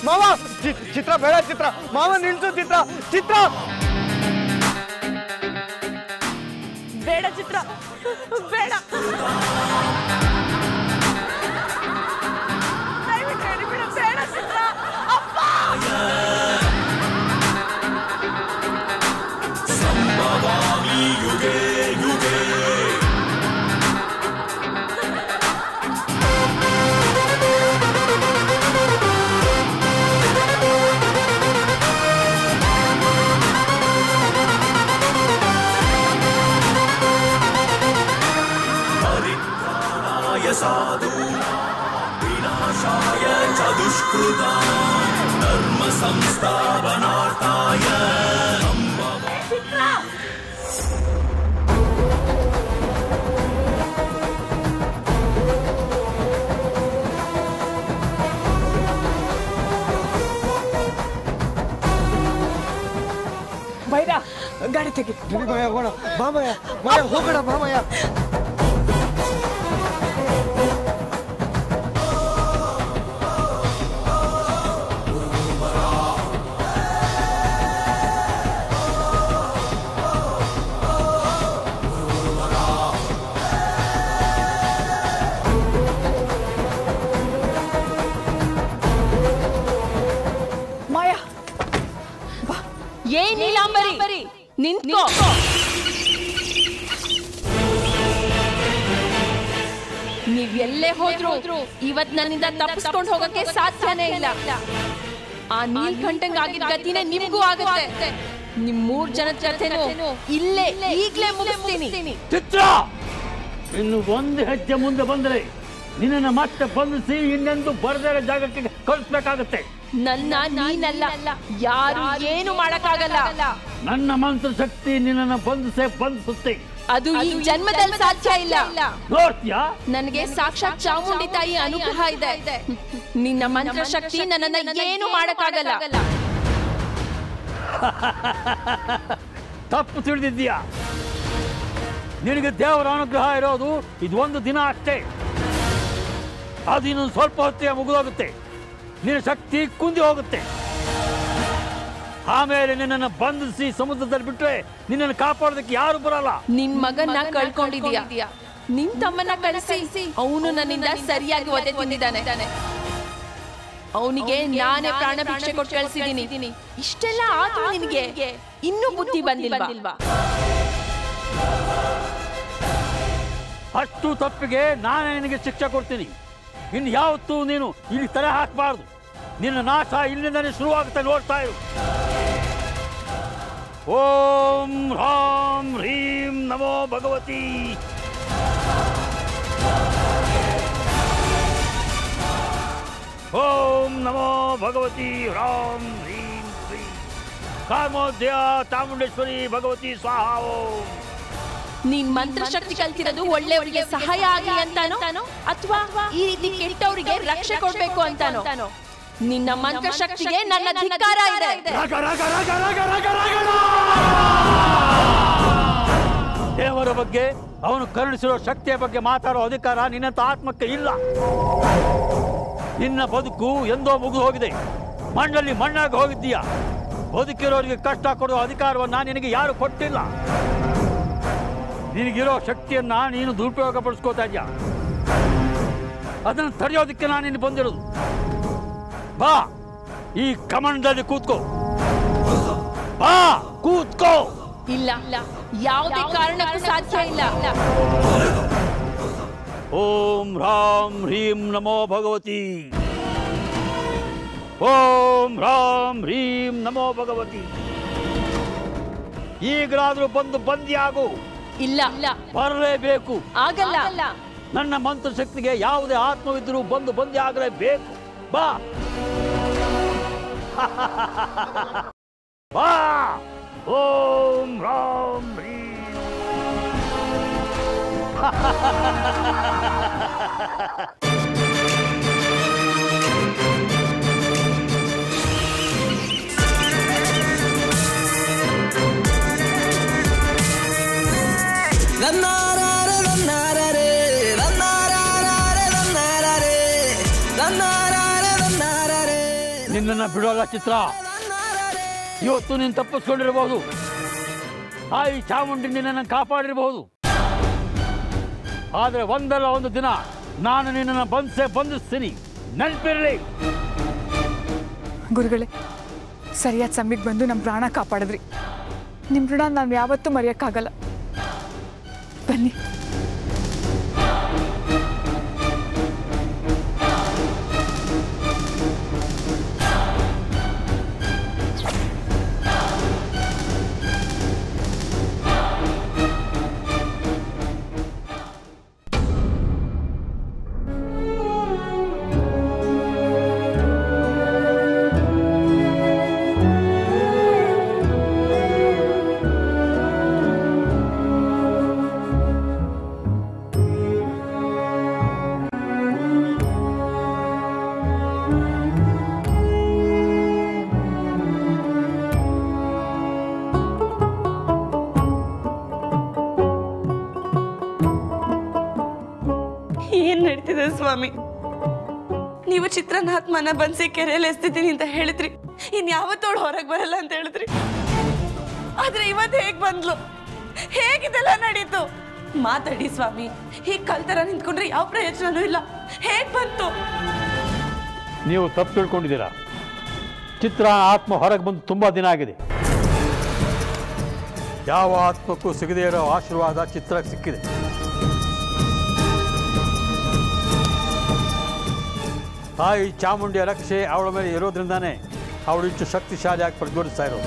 ಮಾವ ಚಿ- ಚಿತ್ರ ಬೇಡ ಚಿತ್ರ ಮಾವ ನಿಲ್ಸು ಚಿತ್ರ ಚಿತ್ರ ಬೇಡ ಚಿತ್ರ ಬೇಡ ದಯವಿಟ್ಟು ಹೇಳಿ ಬಿಡು, ಬೇಡ ಚಿತ್ರ ಅಪ್ಪ ಬೈರ ಗಾಡಿ ತೆಗಿ ನಡಿ ಮಾಯ ಹೋಗೋಣ ಬಾ ಮಾಯ ಮಾಯ ಹೋಗೋಣ ಬಾ ಮಾಯ ಮಾಯಾ ಏ ನೀಲಾಂಬರಿ ನಿಂತ್ಕೋ ನೀವ್ ಎಲ್ಲೇ ಹೋದ್ರು ಇವತ್ ನನ್ನಿಂದ ತಪ್ಪಿಸ್ಕೊಂಡು ಹೋಗಕ್ಕೆ ಸಾಧ್ಯನೇ ಇಲ್ಲ ಆ ನೀಲ್ಕಂಠಂಗ್ ಆಗಿದ್ ಗತಿನೇ ನಿಮ್ಗೂ ಆಗುತ್ತೆ ನಿಮ್ ಮೂರ್ ಜನದ ಜೊತೆನೂ ಇಲ್ಲೇ ಈಗ್ಲೇ ಮುಗಿಸ್ತೀನಿ ಚಿತ್ರ ಇನ್ನು ಒಂದು ಹೆಜ್ಜೆ ಮುಂದೆ ಬಂದರೆ ನಿನ್ನನ್ನು ಮತ್ತೆ ಬಂಧಿಸಿ ಇನ್ನೆಂದು ಬರದೇ ಜಾಗಕ್ಕೆ ಕಳಿಸ್ಬೇಕಾಗತ್ತೆ ನನ್ನ ನೀನಲ್ಲ ಯಾರು ಏನು ಮಾಡಕ್ಕಾಗಲ್ಲ ನನ್ನ ಮಂತ್ರ ಶಕ್ತಿ ನಿನ್ನನ್ನು ಬಂಧಿಸೇ ಬಂಧಿಸುತ್ತೆ ಅದು ಈ ಜನ್ಮದಲ್ಲಿ ಸಾಧ್ಯ ಇಲ್ಲ ನೋಡ್ತೀಯಾ ನನಗೆ ಸಾಕ್ಷಾತ್ ಚಾಮುಂಡಿ ತಾಯಿ ಅನುಗ್ರಹ ಇದೆ ನಿನ್ನ ಮಂತ್ರ ಶಕ್ತಿ ನನ್ನನ್ನ ಏನು ಮಾಡಕ್ಕಾಗಲ್ಲ ತಪ್ಪು ತಿಳಿದಿದ್ದೀಯಾ ನಿನಗೆ ದೇವರ ಅನುಗ್ರಹ ಇರೋದು ಇದು ಒಂದು ದಿನ ಅಷ್ಟೇ ಅದು ಇನ್ನೊಂದು ಸ್ವಲ್ಪ ಹೊತ್ತಿಗೆ ಮುಗಿದೋಗುತ್ತೆ ನಿನ್ನ ಶಕ್ತಿ ಕುಂದಿ ಹೋಗುತ್ತೆ ಆಮೇಲೆ ನಿನ್ನನ್ನು ಬಂಧಿಸಿ ಸಮುದ್ರದಲ್ಲಿ ಬಿಟ್ರೆ ನಿನ್ನನ್ನು ಕಾಪಾಡೋದಕ್ಕೆ ಯಾರು ಬರಲ್ಲ ನಿನ್ ಮಗನ್ನ ಕಳ್ಕೊಂಡಿದ್ಯಾ ನಿನ್ ತಮ್ಮನ್ನ ಕಳಿಸಿ ಅವನು ನನ್ನಿಂದ ಸರಿಯಾಗಿ ಒದೆ ತಿಂದಿದ್ದಾನೆ ಅವನಿಗೆ ನಾನೇ ಪ್ರಾಣ ಭಿಕ್ಷೆ ಕೊಟ್ಟು ಕಳಿಸಿದೀನಿ ಇಷ್ಟೆಲ್ಲ ಆದ್ರೂ ನಿನಗೆ ಇನ್ನೂ ಬುದ್ಧಿ ಬಂದಿಲ್ವಾ ಅಷ್ಟು ತಪ್ಪಿಗೆ ನಾನೇ ನಿನಗೆ ಶಿಕ್ಷೆ ಕೊಡ್ತೀನಿ ಇನ್ನು ಯಾವತ್ತೂ ನೀನು ಇಲ್ಲಿ ತಲೆ ಹಾಕಬಾರ್ದು ನಿನ್ನ ನಾಶ ಇಲ್ಲಿಂದನೇ ಶುರುವಾಗುತ್ತೆ ನೋಡ್ತಾ ಇರು ಓಂ ರಾಮ್ ಹ್ರೀಂ ನಮೋ ಭಗವತಿ ಓಂ ನಮೋ ಭಗವತಿ ರಾಮ್ ಹ್ರೀಂ ಶ್ರೀಂ ಕಾಮೋದ್ಯ ಚಾಮುಂಡೇಶ್ವರಿ ಭಗವತಿ ಸ್ವಾಹ ಓಂ ನೀನ್ ಮಂತ್ರ ಶಕ್ತಿ ಕಲ್ತಿರೋದು ಒಳ್ಳೆಯವರಿಗೆ ಸಹಾಯ ಆಗಲಿ ಅಂತಾನೋ ಅಥವಾ ಈ ರೀತಿ ಕೆಟ್ಟವರಿಗೆ ರಕ್ಷೆ ಕೊಡ್ಬೇಕು ಅಂತಾನೋ ನಿನ್ನ ಮಂತ್ರ ಶಕ್ತಿಗೆ ನನ್ನ ಧಿಕ್ಕಾರ ಇದೆ ರಾಗ ರಾಗ ರಾಗ ರಾಗ ರಾಗ ರಾಗಣ! ದೇವರ ಬಗ್ಗೆ ಅವನು ಕರುಣಿಸಿರೋ ಶಕ್ತಿಯ ಬಗ್ಗೆ ಮಾತಾಡೋ ಅಧಿಕಾರ ನಿನ್ನಂತ ಆತ್ಮಕ್ಕೆ ಇಲ್ಲ ನಿನ್ನ ಬದುಕು ಎಂದೋ ಮುಗಿದು ಹೋಗಿದೆ ಮಣ್ಣಲ್ಲಿ ಮಣ್ಣಾಗಿ ಹೋಗಿದ್ದೀಯ ಬದುಕಿರೋರಿಗೆ ಕಷ್ಟ ಕೊಡೋ ಅಧಿಕಾರವನ್ನ ನಿನಗೆ ಯಾರು ಕೊಟ್ಟಿಲ್ಲ ನಿನಗಿರೋ ಶಕ್ತಿಯನ್ನ ನೀನು ದುರುಪಯೋಗ ಪಡಿಸ್ಕೋತಾ ಇದೆಯಾ ಅದನ್ನು ತಡೆಯೋದಕ್ಕೆ ನಾನು ಇಲ್ಲಿ ಬಂದಿರೋದು ಬಾ ಈ ಕಮಂಡದಲ್ಲಿ ಕೂತ್ಕೋ ಬಾ ಕೂತ್ಕೋ ಇಲ್ಲ ಯಾವುದೇ ಕಾರಣಕ್ಕೂ ಸಾಧ್ಯ ಇಲ್ಲ ಓಂ ರಾಮ್ ಹ್ರೀಂ ನಮೋ ಭಗವತಿ ಓಂ ರಾಮ್ ಹ್ರೀಂ ನಮೋ ಭಗವತಿ ಈಗಲಾದ್ರೂ ಬಂದು ಬಂದಿಯಾಗು ಇಲ್ಲ ಬರಲೇಬೇಕು ಆಗಲ್ಲ ನನ್ನ ಮಂತ್ರ ಶಕ್ತಿಗೆ ಯಾವುದೇ ಆತ್ಮವಿದ್ದರೂ ಬಂದು ಬಂದಿ ಆಗಲೇಬೇಕು ಬಾ ಬಾ ಓಂ ರಾಮ್ ಹ್ರೀಂ ನನ್ನಾರಾರೆ ನನ್ನಾರರೆ ನನ್ನಾರಾರೆ ನನ್ನಾರರೆ ನನ್ನಾರಾರೆ ನನ್ನಾರರೆ ನಿನ್ನನ್ನು ಬಿಡೋಲ್ಲ ಚಿತ್ರ ಇವತ್ತು ನೀನು ತಪ್ಪಿಸ್ಕೊಂಡಿರಬಹುದು ತಾಯಿ ಚಾಮುಂಡಿ ನಿನ್ನನ್ನು ಕಾಪಾಡಿರಬಹುದು ಆದರೆ ಒಂದಲ್ಲ ಒಂದು ದಿನ ನಾನು ನಿನ್ನನ್ನು ಬಂಧಿಸೇ ಬಂಧಿಸ್ತೀನಿ ನೆನಪಿರಲಿ ಗುರುಗಳೇ ಸರಿಯಾದ ಸಮಯಕ್ಕೆ ಬಂದು ನಮ್ಮ ಪ್ರಾಣ ಕಾಪಾಡಿದ್ರಿ ನಿಮ್ಮ ಋಣ ನಾವು ಯಾವತ್ತೂ ಮರೆಯೋಕ್ಕಾಗಲ್ಲ ಬನ್ನಿ ಏನ್ ನಡೀತಿದೆ ಸ್ವಾಮಿ ನೀವು ಚಿತ್ರನಾತ್ಮನ ಬನ್ಸಿ ಕೆರೆಯಲ್ಲಿ ಎಸ್ತಿದ್ದೀನಿ ಅಂತ ಹೇಳಿದ್ರಿ ಇನ್ ಯಾವತ್ತೋಳು ಹೊರಗೆ ಬರಲ್ಲ ಅಂತ ಹೇಳಿದ್ರಿ ಆದ್ರೆ ಇವತ್ತು ಹೇಗ್ ಬಂದ್ಲು ಹೇಗಿದೆಲ್ಲ ನಡೀತು ಮಾತಾಡಿ ಸ್ವಾಮಿ ಹೀಗ್ ಕಲ್ತರ ನಿಂತ್ಕೊಂಡ್ರೆ ಯಾವ ಪ್ರಯೋಜನನೂ ಇಲ್ಲ ಹೇಗ್ ಬಂತು ನೀವು ತಪ್ಪು ತಿಳ್ಕೊಂಡಿದ್ದೀರಾ ಚಿತ್ರ ಆತ್ಮ ಹೊರಗೆ ಬಂದು ತುಂಬ ದಿನ ಆಗಿದೆ ಯಾವ ಆತ್ಮಕ್ಕೂ ಸಿಗದೇ ಇರೋ ಆಶೀರ್ವಾದ ಚಿತ್ರಕ್ಕೆ ಸಿಕ್ಕಿದೆ ತಾಯಿ ಚಾಮುಂಡಿಯ ರಕ್ಷೆ ಅವಳ ಮೇಲೆ ಇರೋದ್ರಿಂದಾನೇ ಅವಳು ಇಷ್ಟು ಶಕ್ತಿಶಾಲಿಯಾಗಿ ಪ್ರಜ್ವಲಿಸ್ತಾ ಇರೋದು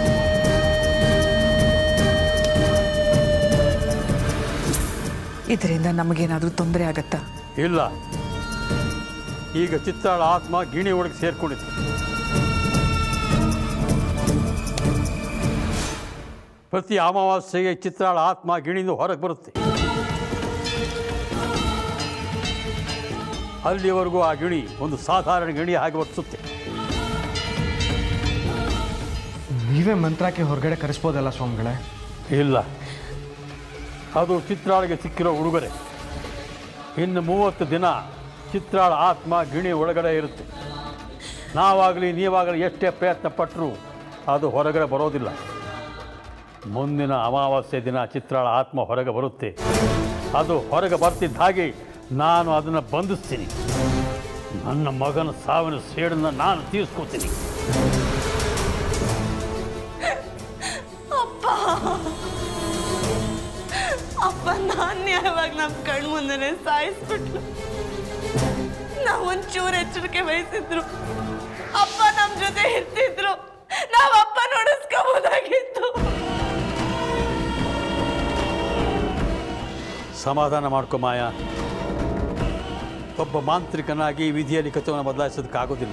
ಇದರಿಂದ ನಮಗೇನಾದರೂ ತೊಂದರೆ ಆಗತ್ತಾ ಇಲ್ಲ ಈಗ ಚಿತ್ತಾಳ ಆತ್ಮ ಗಿಣಿ ಒಳಗೆ ಸೇರ್ಕೊಂಡಿದೆ ಪ್ರತಿ ಅಮಾವಾಸ್ಯೆಗೆ ಚಿತ್ರಾಳ ಆತ್ಮ ಗಿಣಿಯಿಂದ ಹೊರಗೆ ಬರುತ್ತೆ ಅಲ್ಲಿವರೆಗೂ ಆ ಗಿಣಿ ಒಂದು ಸಾಧಾರಣ ಗಿಣಿ ಹಾಗೆ ವರ್ತಿಸುತ್ತೆ ನೀವೇ ಮಂತ್ರಕ್ಕೆ ಹೊರಗಡೆ ಕರೆಸ್ಬೋದಲ್ಲ ಸ್ವಾಮಿಗಳೇ ಇಲ್ಲ ಅದು ಚಿತ್ರಾಳಿಗೆ ಸಿಕ್ಕಿರೋ ಉಡುಗೊರೆ ಇನ್ನು ಮೂವತ್ತು ದಿನ ಚಿತ್ರಾಳ ಆತ್ಮ ಗಿಣಿ ಒಳಗಡೆ ಇರುತ್ತೆ ನಾವಾಗಲಿ ನೀವಾಗಲಿ ಎಷ್ಟೇ ಪ್ರಯತ್ನ ಪಟ್ಟರೂ ಅದು ಹೊರಗಡೆ ಬರೋದಿಲ್ಲ ಮುಂದಿನ ಅಮಾವಾಸ್ಯೆ ದಿನ ಚಿತ್ರಾಳ ಆತ್ಮ ಹೊರಗೆ ಬರುತ್ತೆ ಅದು ಹೊರಗೆ ಬರ್ತಿದ್ದ ಹಾಗೆ ನಾನು ಅದನ್ನು ಬಂಧಿಸ್ತೀನಿ ನನ್ನ ಮಗನ ಸಾವಿನ ಸೇಡನ್ನು ನಾನು ತೀರಿಸ್ಕೋತೀನಿ ಅಪ್ಪ ಅಪ್ಪ ನಾನ್ ಯಾವಾಗ ನಮ್ ಕಣ್ ಮುಂದೆನೆ ಸಾಯಿಸ್ಬಿಟ್ಲು ನಾವ್ ಒಂಚೂರು ಎಚ್ಚರಿಕೆ ವಹಿಸಿದ್ರು ಅಪ್ಪ ನಮ್ ಜೊತೆ ಇರ್ತಿದ್ರು ನಾವ್ ಅಪ್ಪ ನೋಡಿಸ್ಕೋಬೋದಾಗಿತ್ತು ಸಮಾಧಾನ ಮಾಡ್ಕೊ ಮಾಯ ಒಬ್ಬ ಮಾಂತ್ರಿಕನಾಗಿ ವಿಧಿಯ ಲಿಖಿತವನ್ನು ಬದಲಾಯಿಸೋದಕ್ಕಾಗೋದಿಲ್ಲ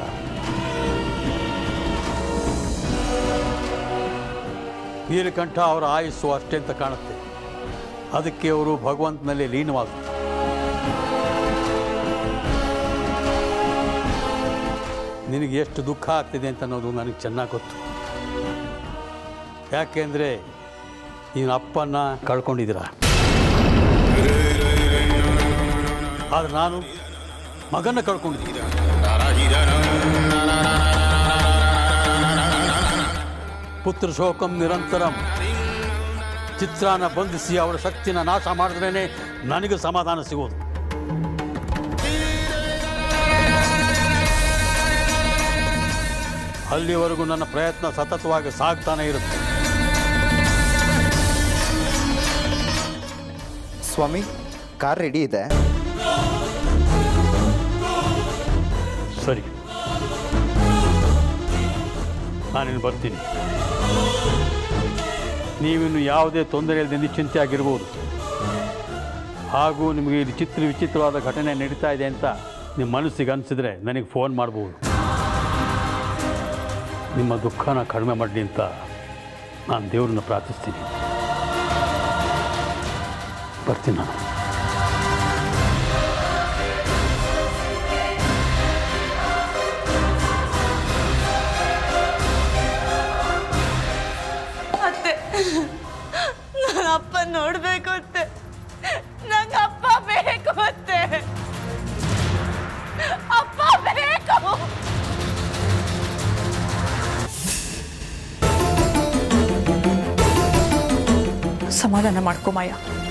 ನೀಲಕಂಠ ಅವರ ಆಯುಸ್ಸು ಅಷ್ಟೇ ಅಂತ ಕಾಣುತ್ತೆ ಅದಕ್ಕೆ ಅವರು ಭಗವಂತನಲ್ಲಿ ಲೀನವಾದರು ನಿನಗೆ ಎಷ್ಟು ದುಃಖ ಆಗ್ತಿದೆ ಅಂತ ಅನ್ನೋದು ನನಗೆ ಚೆನ್ನಾಗಿ ಗೊತ್ತು ಯಾಕೆಂದರೆ ನೀನು ಅಪ್ಪನ್ನ ಕಳ್ಕೊಂಡಿದ್ದೀರ ಆದರೆ ನಾನು ಮಗನ ಕಳ್ಕೊಂಡಿದ್ದೀನಿ ಪುತ್ರ ಶೋಕಂ ನಿರಂತರಂ ಚಿತ್ರಾನ ಬಂಧಿಸಿ ಅವರ ಶಕ್ತಿನ ನಾಶ ಮಾಡಿದ್ರೇ ನನಗೆ ಸಮಾಧಾನ ಸಿಗೋದು ಅಲ್ಲಿವರೆಗೂ ನನ್ನ ಪ್ರಯತ್ನ ಸತತವಾಗಿ ಸಾಗ್ತಾನೆ ಇರುತ್ತೆ ಸ್ವಾಮಿ ಕಾರ್ ರೆಡಿ ಇದೆ ಸರಿ ನಾನಿನ್ನು ಬರ್ತೀನಿ ನೀವಿನ್ನು ಯಾವುದೇ ತೊಂದರೆ ಇಲ್ಲದೆ ನಿಶ್ಚಿಂತೆ ಆಗಿರ್ಬೋದು ಹಾಗೂ ನಿಮಗೆ ಇಲ್ಲಿ ಚಿತ್ರ ವಿಚಿತ್ರವಾದ ಘಟನೆ ನಡೀತಾ ಇದೆ ಅಂತ ನಿಮ್ಮ ಮನಸ್ಸಿಗೆ ಅನಿಸಿದ್ರೆ ನನಗೆ ಫೋನ್ ಮಾಡ್ಬೋದು ನಿಮ್ಮ ದುಃಖನ ಕಡಿಮೆ ಮಾಡಲಿ ಅಂತ ನಾನು ದೇವ್ರನ್ನ ಪ್ರಾರ್ಥಿಸ್ತೀನಿ ಬರ್ತೀನಿ ನಾನು ಅತ್ತೆ ನನ್ನ ಅಪ್ಪ ನೋಡ್ಬೇಕು ಅತ್ತೆ ನಂಗೆ ಅಪ್ಪ ಬೇಕು ಅತ್ತೆ ಅಪ್ಪ ಬೇಕು ಸಮಾಧಾನ ಮಾಡ್ಕೊ ಮಾಯ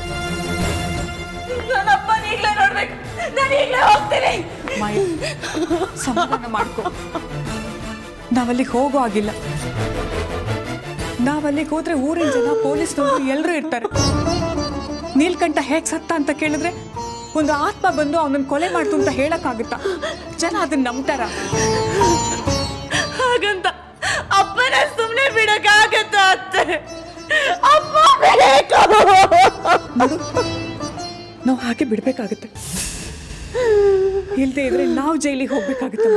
ನನ್ನ ಅಪ್ಪನ ಈಗಲೇ ನೋಡ್ಬೇಕು ನಾನು ಈಗಲೇ ಹೋಗ್ತೀನಿ ಮಾಯ ಸಮಾಧಾನ ಮಾಡ್ಕೊ ನಾವಲ್ಲಿಗೆ ಹೋಗೋ ಆಗಿಲ್ಲ ನಾವಲ್ಲಿಗೆ ಹೋದ್ರೆ ಊರಿನ ಜನ ಪೊಲೀಸ್ನವರು ಎಲ್ಲರೂ ಇರ್ತಾರೆ ನೀಲ್ಕಂಠ ಹೇಗ್ ಸತ್ತ ಅಂತ ಕೇಳಿದ್ರೆ ಒಂದು ಆತ್ಮ ಬಂದು ಅವನನ್ನ ಕೊಲೆ ಮಾಡ್ತು ಅಂತ ಹೇಳಕ್ಕಾಗುತ್ತಾ ಜನ ಅದನ್ನ ನಂಬ್ತಾರ ಹಾಗಂತ ಅಪ್ಪನ ಸುಮ್ಮನೆ ಬಿಡಕ್ಕಾಗತ್ತ ಅತ್ತೆ ಅಪ್ಪ ಬೇಕು ನೋಡು ನಾವು ಹಾಗೆ ಬಿಡ್ಬೇಕಾಗುತ್ತೆ ಇಲ್ದೇ ಇದ್ರೆ ನಾವು ಜೈಲಿಗೆ ಹೋಗ್ಬೇಕಾಗುತ್ತಮ್ಮ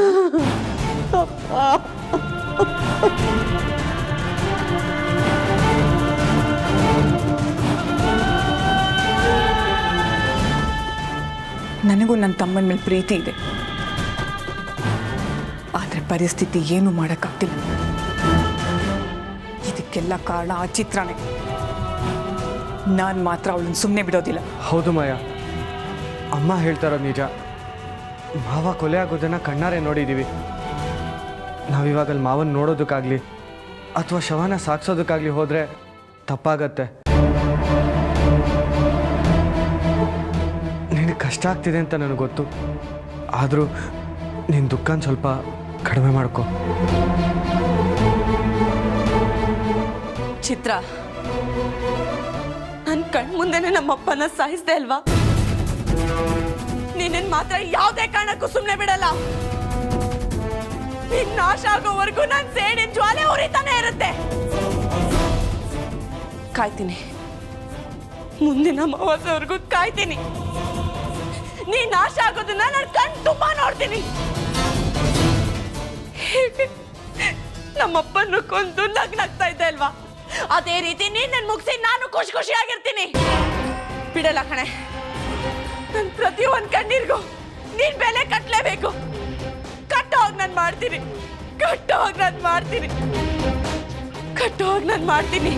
ನನಗೂ ನನ್ನ ತಮ್ಮನ ಮೇಲೆ ಪ್ರೀತಿ ಇದೆ ಆದರೆ ಪರಿಸ್ಥಿತಿ ಏನು ಮಾಡೋಕ್ಕಾಗ್ತಿಲ್ಲ ಇದಕ್ಕೆಲ್ಲ ಕಾರಣ ಆ ಚಿತ್ರನೇ ನಾನು ಮಾತ್ರ ಅವಳನ್ನ ಸುಮ್ಮನೆ ಬಿಡೋದಿಲ್ಲ ಹೌದು ಮಾಯ ಅಮ್ಮ ಹೇಳ್ತಾರೋ ನಿಜ ಮಾವ ಕೊಲೆ ಆಗೋದನ್ನ ಕಣ್ಣಾರೆ ನೋಡಿದ್ದೀವಿ ನಾವಿವಾಗ ಅಲ್ಲಿ ಮಾವನ್ ನೋಡೋದಕ್ಕಾಗಲಿ ಅಥವಾ ಶವನ ಸಾಕ್ಸೋದಕ್ಕಾಗಲಿ ಹೋದರೆ ತಪ್ಪಾಗತ್ತೆ ನಿನಗೆ ಕಷ್ಟ ಆಗ್ತಿದೆ ಅಂತ ನನಗೆ ಗೊತ್ತು ಆದರೂ ನಿನ್ನ ದುಃಖನ ಸ್ವಲ್ಪ ಕಡಿಮೆ ಮಾಡ್ಕೊ ಚಿತ್ರ ನನ್ ಕಣ್ ಮುಂದೆನೆ ನಮ್ಮಪ್ಪನ ಸಾಯಿಸ್ದೆ ಅಲ್ವಾ ನೀನನ್ ಮಾತ್ರ ಯಾವುದೇ ಕಾರಣಕ್ಕೂ ಸುಮ್ಮನೆ ಬಿಡಲ್ಲ ನಿನ್ ನಾಶ ಆಗೋವರೆಗೂ ನನ್ ಸೇಡಿನ ಜ್ವಾಲೆ ಉರಿತಾನೆ ಇರುತ್ತೆ ಕಾಯ್ತೀನಿ ಮುಂದಿನ ಅಮಾವಾಸ್ಯವರೆಗೂ ಕಾಯ್ತೀನಿ ನೀ ನಾಶ ಆಗೋದನ್ನ ನಾನು ಕಣ್ ತುಂಬಾ ನೋಡ್ತೀನಿ ನಮ್ಮಪ್ಪನ್ನು ಕೊಂದು ನಗ್ನಾಗ್ತಾ ಇದ್ದೆ ಅಲ್ವಾ ಅದೇ ರೀತಿ ನೀನ್ ನನ್ ಮುಗಿಸಿ ನಾನು ಖುಷಿ ಖುಷಿಯಾಗಿರ್ತೀನಿ ಬಿಡಲ್ಲ ಕಣೆ ನನ್ ಪ್ರತಿ ಒಂದ್ ಕಣ್ಣೀರ್ಗೂ ನೀನ್ ಬೆಲೆ ಕಟ್ಲೇಬೇಕು ಕಟ್ಟೋಗ್ ನಾನ್ ಮಾಡ್ತೀನಿ ಕಟ್ಟೋಗ್ ನಾನ್ ಮಾಡ್ತೀನಿ ಕಟ್ಟೋಗ್ ನಾನ್ ಮಾಡ್ತೀನಿ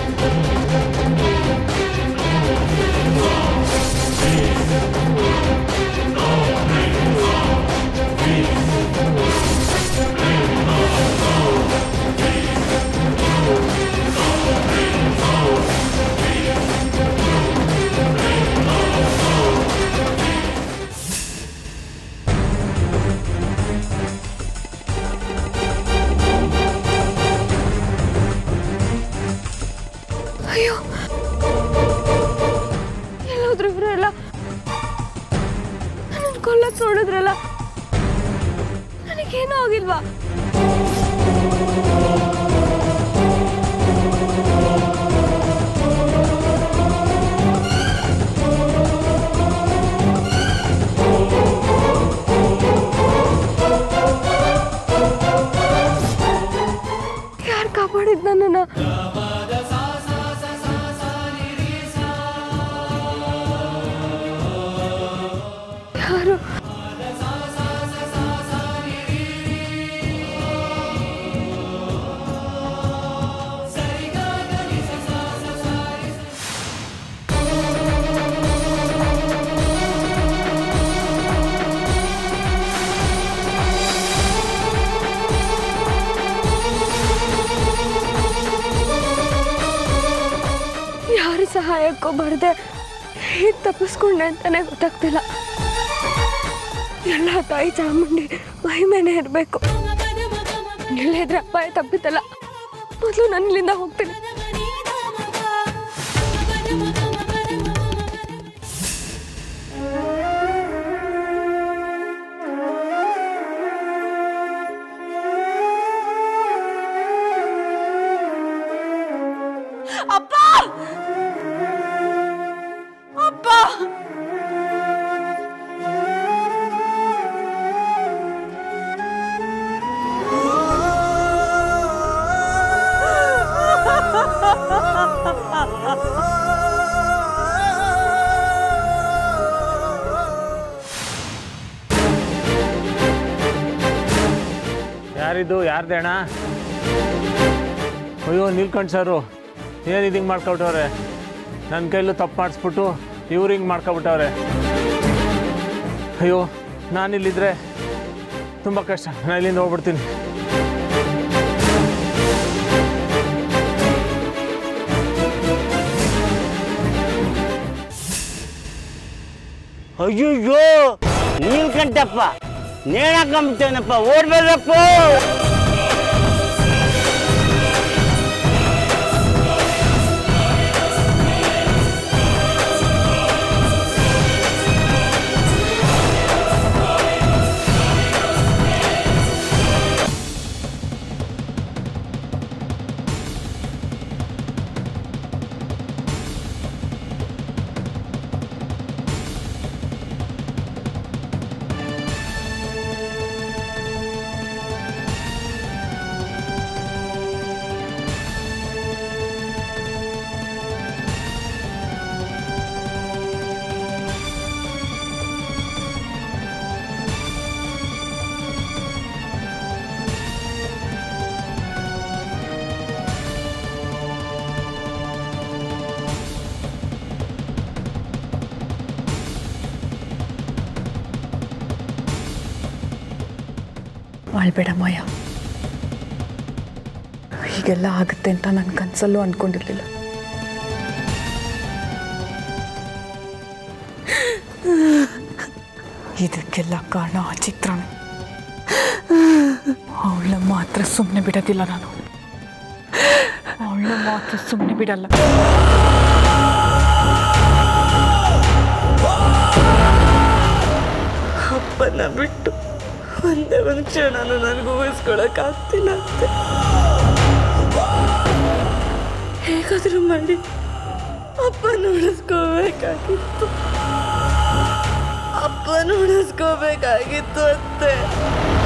ಅಯ್ಯೋ ಎಲ್ಲೋದ್ರು ಇವರೆಲ್ಲ ನನ್ನ ಕೊಲ್ಲಕ್ ನೋಡಿದ್ರಲ್ಲ ನನಗೇನೂ ಆಗಿಲ್ವಾ ಯಾರು ಕಾಪಾಡಿದ್ ನನ್ನನ್ನು ಯಾರು ಯಾರ ಸಹಾಯಕ್ಕೂ ಬರದೆ ಹೇಗೆ ತಪ್ಪಿಸ್ಕೊಂಡೆ ಅಂತಾನೆ ಗೊತ್ತಾಗ್ತಿಲ್ಲ ಎಲ್ಲ ತಾಯಿ ಚಾಮುಂಡಿ ಮಹಿಮೇನೆ ಇರಬೇಕು ಇಲ್ಲದ್ರೆ ಅಪಾಯ ತಪ್ಪಿತಲ್ಲ ಮೊದಲು ನಾನು ಇಲ್ಲಿಂದ ಹೋಗ್ತೀನಿ ಅಪ್ಪ ಅಪ್ಪ ಯಾರಿದು ಯಾರ್ದು ಅಣ್ಣ ಅಯ್ಯೋ ನೀಲ್ಕಂಠ್ ಸರು ಏನು ಇದು ಹಿಂಗೆ ಮಾಡ್ಕೊಬಿಟ್ಟವ್ರೆ ನನ್ನ ಕೈಲೂ ತಪ್ಪು ಮಾಡಿಸ್ಬಿಟ್ಟು ಇವ್ರು ಹಿಂಗೆ ಮಾಡ್ಕೊಬಿಟ್ಟವ್ರೆ ಅಯ್ಯೋ ನಾನಿಲ್ಲಿದ್ದರೆ ತುಂಬ ಕಷ್ಟ ನಾನು ಇಲ್ಲಿಂದ ಹೋಗ್ಬಿಡ್ತೀನಿ ಅಯ್ಯಯ್ಯೋ ನೀಲ್ಕಂಠಪ್ಪ ನೇಣಾಕೊಂಬಿಟ್ಟೇನಪ್ಪ ಓಡ್ಬೇಕಪ್ಪ ಅಳ್ಬೇಡ ಮಾಯ ಹೀಗೆಲ್ಲ ಆಗುತ್ತೆ ಅಂತ ನನ್ನ ಕನಸಲ್ಲೂ ಅಂದ್ಕೊಂಡಿರ್ಲಿಲ್ಲ ಇದಕ್ಕೆಲ್ಲ ಕಾರಣ ಆ ಚಿತ್ರನೇ ಅವಳ ಮಾತ್ರ ಸುಮ್ಮನೆ ಬಿಡೋದಿಲ್ಲ ನಾನು ಅವಳ ಮಾತ್ರ ಸುಮ್ಮನೆ ಬಿಡಲ್ಲ ಅಪ್ಪನ ಬಿಟ್ಟು ಒಂದೇ ಒಂದು ಕ್ಷಣನೂ ನನಗೂ ಊಹಿಸ್ಕೊಳಕ್ಕಾಗ್ತಿಲ್ಲ ಅಂತೆ ಹೇಗಾದರೂ ಮಾಡಿ ಅಪ್ಪನ ಉಳಿಸ್ಕೋಬೇಕಾಗಿತ್ತು ಅಪ್ಪನ ಉಳಿಸ್ಕೋಬೇಕಾಗಿತ್ತು ಅಂತೆ